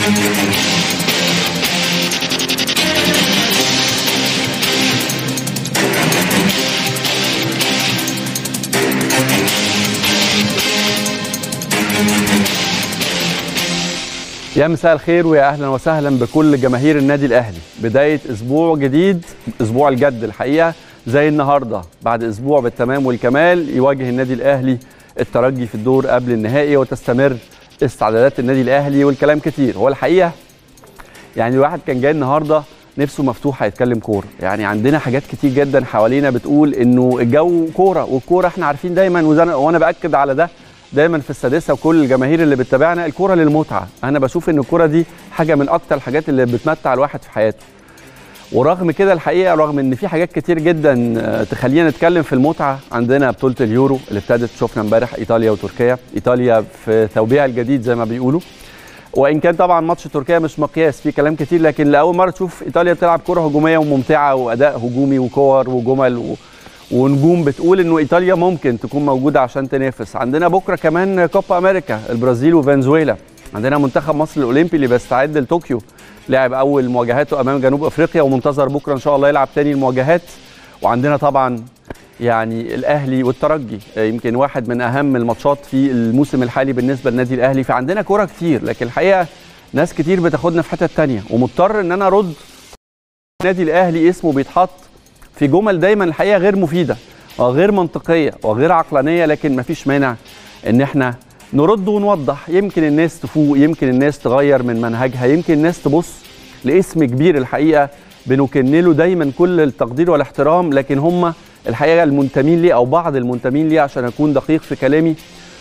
يا مساء الخير ويا اهلا وسهلا بكل جماهير النادي الاهلي بدايه اسبوع جديد اسبوع الجد الحقيقه زي النهارده بعد اسبوع بالتمام والكمال يواجه النادي الاهلي الترجي في الدور قبل النهائي وتستمر استعدادات النادي الاهلي والكلام كتير هو الحقيقه يعني الواحد كان جاي النهارده نفسه مفتوحه يتكلم كوره يعني عندنا حاجات كتير جدا حوالينا بتقول انه الجو كوره والكوره احنا عارفين دايما وانا باكد على ده دايما في السادسه وكل الجماهير اللي بتتابعنا الكوره للمتعه انا بشوف ان الكوره دي حاجه من اكتر الحاجات اللي بتمتع الواحد في حياته ورغم كده الحقيقه رغم ان في حاجات كتير جدا تخلينا نتكلم في المتعه عندنا بطوله اليورو اللي ابتدت شفنا امبارح ايطاليا وتركيا ايطاليا في ثوبها الجديد زي ما بيقولوا وان كان طبعا ماتش تركيا مش مقياس في كلام كتير لكن لاول مره تشوف ايطاليا بتلعب كره هجوميه وممتعه واداء هجومي وكور وجمل و... ونجوم بتقول انه ايطاليا ممكن تكون موجوده عشان تنافس عندنا بكره كمان كوبا امريكا البرازيل وفنزويلا عندنا منتخب مصر الاولمبي اللي بيستعد لطوكيو لعب اول مواجهاته امام جنوب افريقيا ومنتظر بكره ان شاء الله يلعب تاني المواجهات وعندنا طبعا يعني الاهلي والترجي يمكن واحد من اهم الماتشات في الموسم الحالي بالنسبه للنادي الاهلي فعندنا كوره كتير لكن الحقيقه ناس كتير بتاخدنا في حته تانية ومضطر ان انا ارد النادي الاهلي اسمه بيتحط في جمل دايما الحقيقه غير مفيده وغير منطقيه وغير عقلانيه لكن مفيش مانع ان احنا نرد ونوضح يمكن الناس تفوق يمكن الناس تغير من منهجها يمكن الناس تبص لاسم كبير الحقيقه بنكن له دايما كل التقدير والاحترام لكن هم الحقيقه المنتمين ليه او بعض المنتمين ليه عشان اكون دقيق في كلامي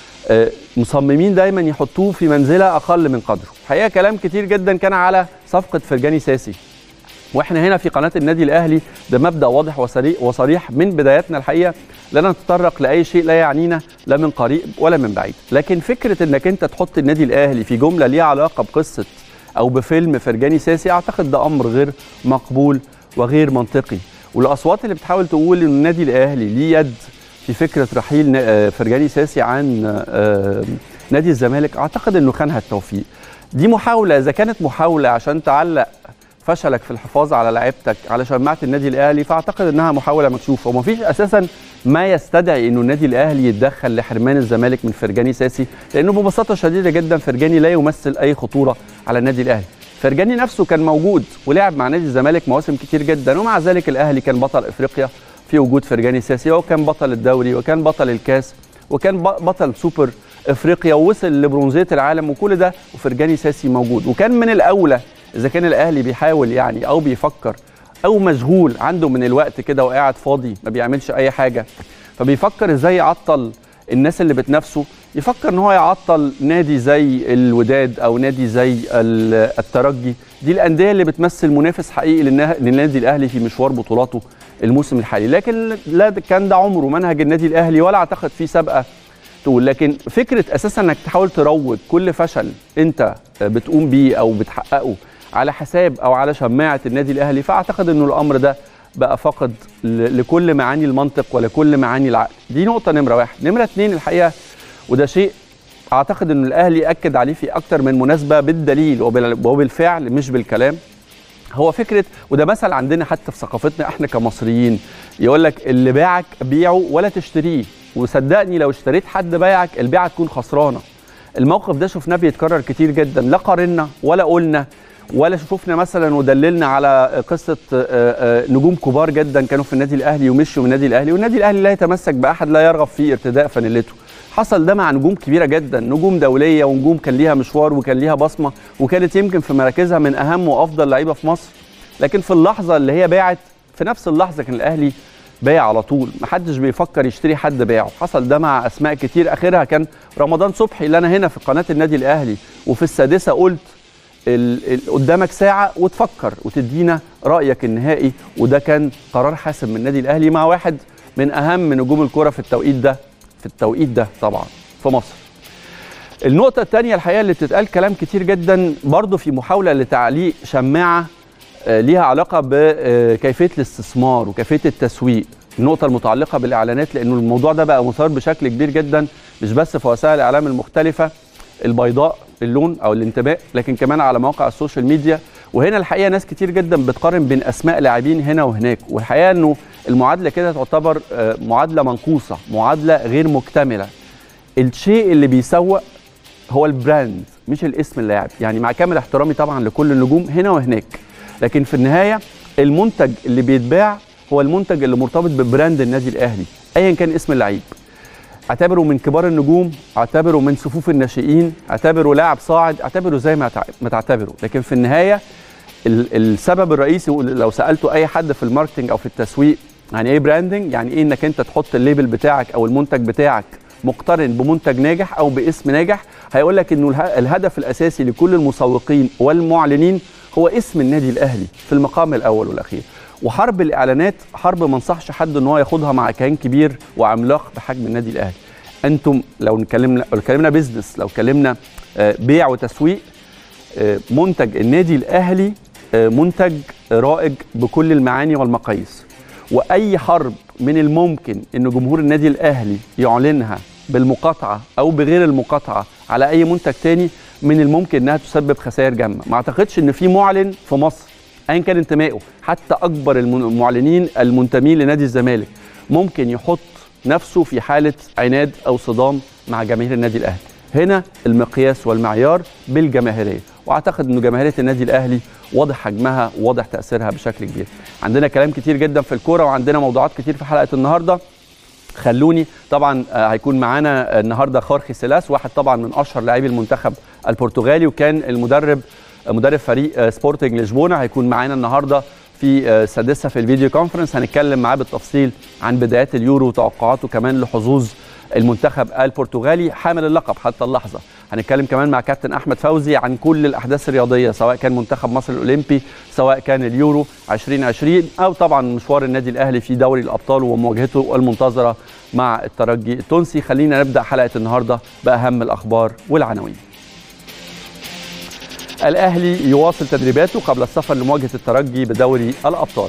مصممين دايما يحطوه في منزله اقل من قدره الحقيقه كلام كتير جدا كان على صفقه فرجاني ساسي واحنا هنا في قناه النادي الاهلي ده مبدا واضح وصريح من بداياتنا الحقيقه لا نتطرق لاي شيء لا يعنينا لا من قريب ولا من بعيد لكن فكره انك انت تحط النادي الاهلي في جمله ليها علاقه بقصه او بفيلم فرجاني ساسي اعتقد ده امر غير مقبول وغير منطقي والاصوات اللي بتحاول تقول ان النادي الاهلي ليه يد في فكره رحيل فرجاني ساسي عن نادي الزمالك اعتقد انه خانها التوفيق دي محاوله اذا كانت محاوله عشان تعلق فشلك في الحفاظ على لعيبتك على شماعه النادي الاهلي فاعتقد انها محاوله مكشوفه ومفيش اساسا ما يستدعي انه النادي الاهلي يتدخل لحرمان الزمالك من فرجاني ساسي لانه ببساطه شديده جدا فرجاني لا يمثل اي خطوره على النادي الاهلي فرجاني نفسه كان موجود ولعب مع نادي الزمالك مواسم كتير جدا ومع ذلك الاهلي كان بطل افريقيا في وجود فرجاني ساسي وكان بطل الدوري وكان بطل الكاس وكان بطل سوبر افريقيا ووصل لبرونزيه العالم وكل ده وفرجاني ساسي موجود وكان من الاولى اذا كان الاهلي بيحاول يعني او بيفكر او مشغول عنده من الوقت كده وقاعد فاضي ما بيعملش اي حاجه فبيفكر ازاي يعطل الناس اللي بتنافسه يفكر ان هو يعطل نادي زي الوداد او نادي زي الترجي دي الانديه اللي بتمثل منافس حقيقي للنادي الاهلي في مشوار بطولاته الموسم الحالي لكن لا كان ده عمره منهج النادي الاهلي ولا اعتقد فيه سابقه تقول لكن فكره اساسا انك تحاول تروج كل فشل انت بتقوم بيه او بتحققه على حساب او على شماعه النادي الاهلي فاعتقد انه الامر ده بقى فقد لكل معاني المنطق ولكل معاني العقل دي نقطه نمره واحد نمره اتنين الحقيقه وده شيء اعتقد ان الاهلي اكد عليه في اكتر من مناسبه بالدليل وبالفعل مش بالكلام هو فكره وده مثل عندنا حتى في ثقافتنا احنا كمصريين يقول لك اللي باعك بيعه ولا تشتريه وصدقني لو اشتريت حد بايعك البيعه تكون خسرانه الموقف ده شفناه بيتكرر كتير جدا لا قارنا ولا قلنا ولا شفنا مثلا ودللنا على قصه نجوم كبار جدا كانوا في النادي الاهلي ومشوا من النادي الاهلي والنادي الاهلي لا يتمسك باحد لا يرغب في ارتداء فانيلته حصل ده مع نجوم كبيره جدا نجوم دوليه ونجوم كان ليها مشوار وكان ليها بصمه وكانت يمكن في مراكزها من اهم وافضل لعيبه في مصر لكن في اللحظه اللي هي باعت في نفس اللحظه كان الاهلي بايع على طول محدش بيفكر يشتري حد بايعه حصل ده مع اسماء كتير اخرها كان رمضان صبحي اللي انا هنا في قناه النادي الاهلي وفي السادسه قلت ال ال قدامك ساعه وتفكر وتدينا رايك النهائي وده كان قرار حاسم من النادي الاهلي مع واحد من اهم نجوم الكره في التوقيت ده في التوقيت ده طبعا في مصر النقطة الثانية الحقيقة اللي بتتقال كلام كتير جدا برضو في محاولة لتعليق شماعة ليها علاقة بكيفية الاستثمار وكيفية التسويق النقطة المتعلقة بالإعلانات لأنه الموضوع ده بقى مثار بشكل كبير جدا مش بس في وسائل الإعلام المختلفة البيضاء اللون او الانتماء لكن كمان على مواقع السوشيال ميديا وهنا الحقيقه ناس كتير جدا بتقارن بين اسماء لاعبين هنا وهناك والحقيقه انه المعادله كده تعتبر آه، معادله منقوصه معادله غير مكتمله الشيء اللي بيسوق هو البراند مش الاسم اللاعب يعني مع كامل احترامي طبعا لكل النجوم هنا وهناك لكن في النهايه المنتج اللي بيتباع هو المنتج اللي مرتبط ببراند النادي الاهلي ايا كان اسم اللعيب اعتبره من كبار النجوم اعتبره من صفوف الناشئين اعتبره لاعب صاعد اعتبره زي ما تع- ما تعتبره لكن في النهايه ال- السبب الرئيسي لو سالته اي حد في الماركتنج او في التسويق يعني ايه براندنج يعني ايه انك انت تحط الليبل بتاعك او المنتج بتاعك مقترن بمنتج ناجح او باسم ناجح هيقول لك انه اله- الهدف الاساسي لكل المسوقين والمعلنين هو اسم النادي الاهلي في المقام الاول والاخير وحرب الاعلانات حرب ما انصحش حد ان هو ياخدها مع كيان كبير وعملاق بحجم النادي الاهلي انتم لو نكلمنا لو اتكلمنا بيزنس لو اتكلمنا آه، بيع وتسويق آه، منتج النادي الاهلي آه، منتج رائج بكل المعاني والمقاييس واي حرب من الممكن ان جمهور النادي الاهلي يعلنها بالمقاطعه او بغير المقاطعه على اي منتج تاني من الممكن انها تسبب خسائر جامه ما اعتقدش ان في معلن في مصر ايا كان انتمائه حتى اكبر الم- المعلنين المنتمين لنادي الزمالك ممكن يحط نفسه في حاله عناد او صدام مع جماهير النادي الاهلي هنا المقياس والمعيار بالجماهيريه واعتقد ان جماهيريه النادي الاهلي واضح حجمها وواضح تاثيرها بشكل كبير عندنا كلام كتير جدا في الكوره وعندنا موضوعات كتير في حلقه النهارده خلوني طبعا آه، هيكون معانا النهارده خورخي سيلاس واحد طبعا من اشهر لاعبي المنتخب البرتغالي وكان المدرب آه، مدرب فريق آه، سبورتنج لشبونه هيكون معانا النهارده في آه، سادسها في الفيديو كونفرنس هنتكلم معاه بالتفصيل عن بدايات اليورو وتوقعاته كمان لحظوظ المنتخب البرتغالي حامل اللقب حتى اللحظه هنتكلم كمان مع كابتن احمد فوزي عن كل الاحداث الرياضيه سواء كان منتخب مصر الاولمبي سواء كان اليورو 2020 او طبعا مشوار النادي الاهلي في دوري الابطال ومواجهته المنتظره مع الترجي التونسي خلينا نبدا حلقه النهارده باهم الاخبار والعناوين الاهلي يواصل تدريباته قبل السفر لمواجهه الترجي بدوري الابطال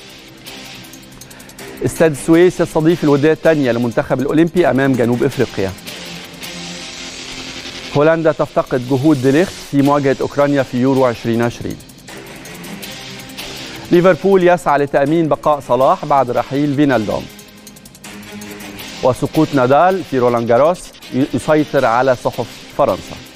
استاد السويس يستضيف الوديه الثانيه لمنتخب الاولمبي امام جنوب افريقيا هولندا تفتقد جهود ديليخت في مواجهه اوكرانيا في يورو 2020 ليفربول يسعى لتامين بقاء صلاح بعد رحيل فينالدوم وسقوط نادال في رولان جاروس يسيطر على صحف فرنسا